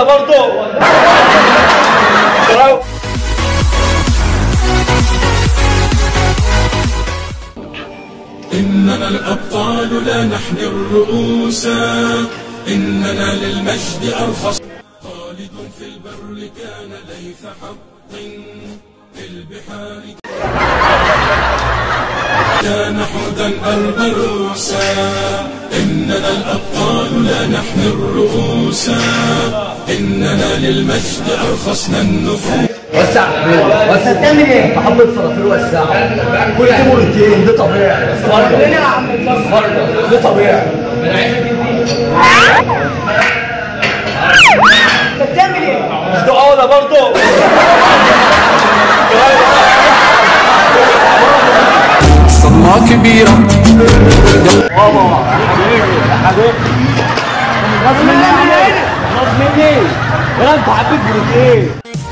برضه إننا الأبطال لا نحن الرؤوس إننا للمجد أرخص خالد في البر كان ليث حق في البحار كان حودا البروسا إننا الأبطال لا نحن الرؤوس إننا للمجد أرخصنا النفوس وسع وسع تعمل ايه؟ محمد فرافير وسع كل مرتين ده طبيعي فرده يا عم فرده ده طبيعي انت بتعمل ايه؟ مش دعوة برضه صدمة كبيرة غصب مني غصب مني يا انت حبيت بروتين